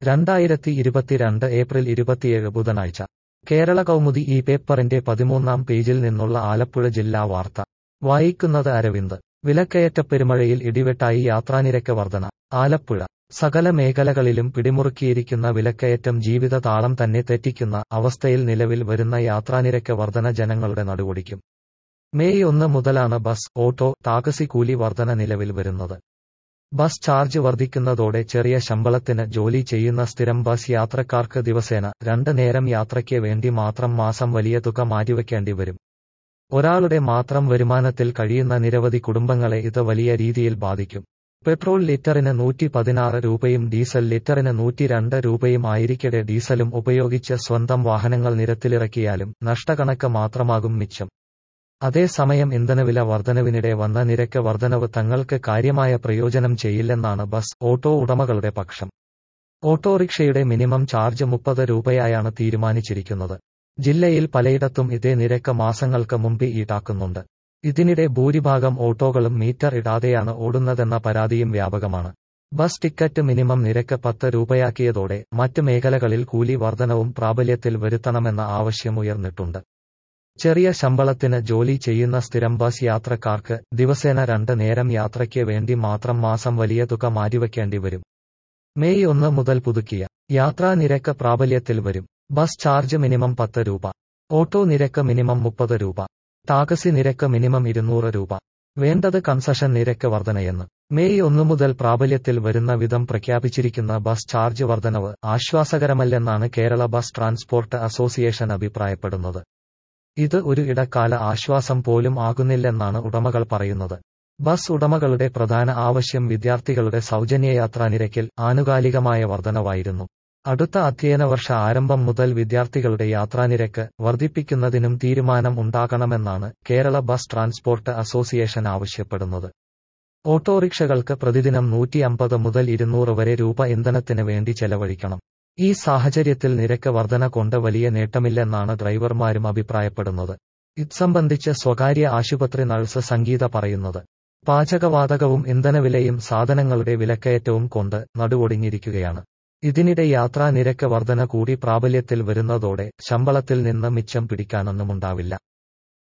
രണ്ടായിരത്തി ഇരുപത്തിരണ്ട് ഏപ്രിൽ ഇരുപത്തിയേഴ് ബുധനാഴ്ച കേരള കൗമുദി ഈ പേപ്പറിന്റെ പതിമൂന്നാം പേജിൽ നിന്നുള്ള ആലപ്പുഴ ജില്ലാ വാർത്ത വായിക്കുന്നത് അരവിന്ദ് വിലക്കയറ്റപ്പെരുമഴയിൽ ഇടിവെട്ടായി യാത്രാനിരക്ക് വർധന ആലപ്പുഴ സകല മേഖലകളിലും പിടിമുറുക്കിയിരിക്കുന്ന വിലക്കയറ്റം ജീവിത താളം തന്നെ തെറ്റിക്കുന്ന അവസ്ഥയിൽ നിലവിൽ വരുന്ന യാത്രാനിരക്ക് വർധന ജനങ്ങളുടെ നടുവൊടിക്കും മെയ് ഒന്ന് മുതലാണ് ബസ് ഓട്ടോ ടാക്സി കൂലി വർധന നിലവിൽ വരുന്നത് ബസ് ചാർജ് വർദ്ധിക്കുന്നതോടെ ചെറിയ ശമ്പളത്തിന് ജോലി ചെയ്യുന്ന സ്ഥിരം ബസ് യാത്രക്കാർക്ക് ദിവസേന രണ്ട് നേരം യാത്രയ്ക്ക് വേണ്ടി മാത്രം മാസം വലിയ തുക മാറ്റിവെക്കേണ്ടി വരും ഒരാളുടെ മാത്രം വരുമാനത്തിൽ കഴിയുന്ന നിരവധി കുടുംബങ്ങളെ ഇത് വലിയ രീതിയിൽ ബാധിക്കും പെട്രോൾ ലിറ്ററിന് നൂറ്റി പതിനാറ് രൂപയും ഡീസൽ ലിറ്ററിന് നൂറ്റി രണ്ട് രൂപയും ആയിരിക്കടെ ഡീസലും ഉപയോഗിച്ച് സ്വന്തം വാഹനങ്ങൾ നിരത്തിലിറക്കിയാലും നഷ്ടക്കണക്ക് മാത്രമാകും മിച്ചം അതേസമയം ഇന്ധനവില വർധനവിനിടെ വന്ന നിരക്ക് വർധനവ് തങ്ങൾക്ക് കാര്യമായ പ്രയോജനം ചെയ്യില്ലെന്നാണ് ബസ് ഓട്ടോ ഉടമകളുടെ പക്ഷം ഓട്ടോറിക്ഷയുടെ മിനിമം ചാർജ് മുപ്പത് രൂപയായാണ് തീരുമാനിച്ചിരിക്കുന്നത് ജില്ലയിൽ പലയിടത്തും ഇതേ നിരക്ക് മാസങ്ങൾക്ക് മുമ്പ് ഈടാക്കുന്നുണ്ട് ഇതിനിടെ ഭൂരിഭാഗം ഓട്ടോകളും മീറ്റർ ഇടാതെയാണ് ഓടുന്നതെന്ന പരാതിയും വ്യാപകമാണ് ബസ് ടിക്കറ്റ് മിനിമം നിരക്ക് പത്ത് രൂപയാക്കിയതോടെ മറ്റ് മേഖലകളിൽ കൂലി വർധനവും പ്രാബല്യത്തിൽ വരുത്തണമെന്ന ആവശ്യം ഉയർന്നിട്ടുണ്ട് ചെറിയ ശമ്പളത്തിന് ജോലി ചെയ്യുന്ന സ്ഥിരം ബസ് യാത്രക്കാർക്ക് ദിവസേന രണ്ട് നേരം യാത്രയ്ക്ക് വേണ്ടി മാത്രം മാസം വലിയ തുക മാറ്റിവെക്കേണ്ടി വരും മെയ് ഒന്ന് മുതൽ പുതുക്കിയ യാത്രാ നിരക്ക് പ്രാബല്യത്തിൽ വരും ബസ് ചാർജ് മിനിമം പത്ത് രൂപ ഓട്ടോ നിരക്ക് മിനിമം മുപ്പത് രൂപ ടാക്സി നിരക്ക് മിനിമം ഇരുന്നൂറ് രൂപ വേണ്ടത് കൺസഷൻ നിരക്ക് വർധനയെന്ന് മെയ് ഒന്നു മുതൽ പ്രാബല്യത്തിൽ വരുന്ന വിധം പ്രഖ്യാപിച്ചിരിക്കുന്ന ബസ് ചാർജ് വർധനവ് ആശ്വാസകരമല്ലെന്നാണ് കേരള ബസ് ട്രാൻസ്പോർട്ട് അസോസിയേഷൻ അഭിപ്രായപ്പെടുന്നത് ഇത് ഒരു ഇടക്കാല ആശ്വാസം പോലും ആകുന്നില്ലെന്നാണ് ഉടമകൾ പറയുന്നത് ബസ് ഉടമകളുടെ പ്രധാന ആവശ്യം വിദ്യാർത്ഥികളുടെ സൗജന്യ യാത്രാ നിരക്കിൽ ആനുകാലികമായ വർധനവായിരുന്നു അടുത്ത അധ്യയന വർഷ ആരംഭം മുതൽ വിദ്യാർത്ഥികളുടെ യാത്രാനിരക്ക് വർദ്ധിപ്പിക്കുന്നതിനും തീരുമാനം ഉണ്ടാകണമെന്നാണ് കേരള ബസ് ട്രാൻസ്പോർട്ട് അസോസിയേഷൻ ആവശ്യപ്പെടുന്നത് ഓട്ടോറിക്ഷകൾക്ക് പ്രതിദിനം നൂറ്റി അമ്പത് മുതൽ ഇരുന്നൂറ് വരെ രൂപ ഇന്ധനത്തിന് വേണ്ടി ചെലവഴിക്കണം ഈ സാഹചര്യത്തിൽ നിരക്ക് വർധന കൊണ്ട് വലിയ നേട്ടമില്ലെന്നാണ് ഡ്രൈവർമാരും അഭിപ്രായപ്പെടുന്നത് ഇത് സംബന്ധിച്ച് സ്വകാര്യ ആശുപത്രി നഴ്സ് സംഗീത പറയുന്നത് പാചകവാതകവും ഇന്ധനവിലയും സാധനങ്ങളുടെ വിലക്കയറ്റവും കൊണ്ട് നടുവൊടിഞ്ഞിരിക്കുകയാണ് ഇതിനിടെ യാത്രാ നിരക്ക് വർധന കൂടി പ്രാബല്യത്തിൽ വരുന്നതോടെ ശമ്പളത്തിൽ നിന്ന് മിച്ചം പിടിക്കാനൊന്നുമുണ്ടാവില്ല